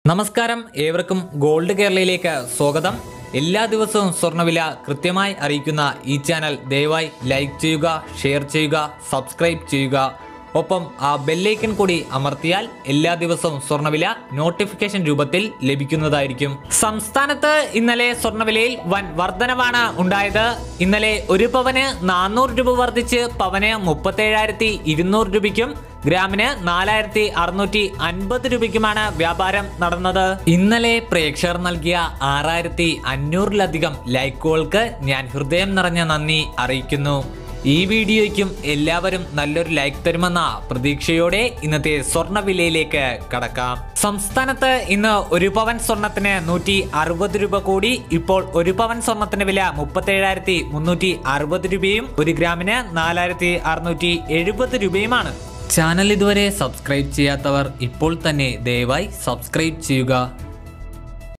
നമസ്കാരം ഏവർക്കും ഗോൾഡ് കേരളയിലേക്ക് സ്വാഗതം എല്ലാ ദിവസവും സ്വർണ്ണവില കൃത്യമായി അറിയിക്കുന്ന ഈ ചാനൽ ദയവായി ലൈക്ക് ചെയ്യുക ഷെയർ ചെയ്യുക സബ്സ്ക്രൈബ് ചെയ്യുക ഒപ്പം ആ ബെല്ലൈക്കൺ കൂടി അമർത്തിയാൽ എല്ലാ ദിവസവും സ്വർണ്ണവില നോട്ടിഫിക്കേഷൻ രൂപത്തിൽ ലഭിക്കുന്നതായിരിക്കും സംസ്ഥാനത്ത് ഇന്നലെ സ്വർണ്ണവിലയിൽ വൻ വർധനവാണ് ഉണ്ടായത് ഇന്നലെ ഒരു പവന് നാനൂറ് രൂപ വർദ്ധിച്ച് പവന് മുപ്പത്തേഴായിരത്തി ഇരുന്നൂറ് രൂപയ്ക്കും ഗ്രാമിന് നാലായിരത്തി അറുന്നൂറ്റി അൻപത് രൂപയ്ക്കുമാണ് വ്യാപാരം നടന്നത് ഇന്നലെ പ്രേക്ഷകർ നൽകിയ ആറായിരത്തി അഞ്ഞൂറിലധികം ലൈക്കുകൾക്ക് ഞാൻ ഹൃദയം നിറഞ്ഞ നന്ദി അറിയിക്കുന്നു ഈ വീഡിയോയ്ക്കും എല്ലാവരും നല്ലൊരു ലൈക്ക് തരുമെന്ന പ്രതീക്ഷയോടെ ഇന്നത്തെ സ്വർണ്ണ വിലയിലേക്ക് കടക്കാം സംസ്ഥാനത്ത് ഇന്ന് ഒരു പവൻ സ്വർണത്തിന് നൂറ്റി അറുപത് രൂപ കൂടി ഇപ്പോൾ ഒരു പവൻ സ്വർണത്തിന്റെ വില മുപ്പത്തേഴായിരത്തി മുന്നൂറ്റി അറുപത് രൂപയും ഒരു ഗ്രാമിന് നാലായിരത്തി അറുന്നൂറ്റി എഴുപത് രൂപയുമാണ് ചാനൽ ഇതുവരെ സബ്സ്ക്രൈബ് ചെയ്യാത്തവർ ഇപ്പോൾ തന്നെ ദയവായി സബ്സ്ക്രൈബ് ചെയ്യുക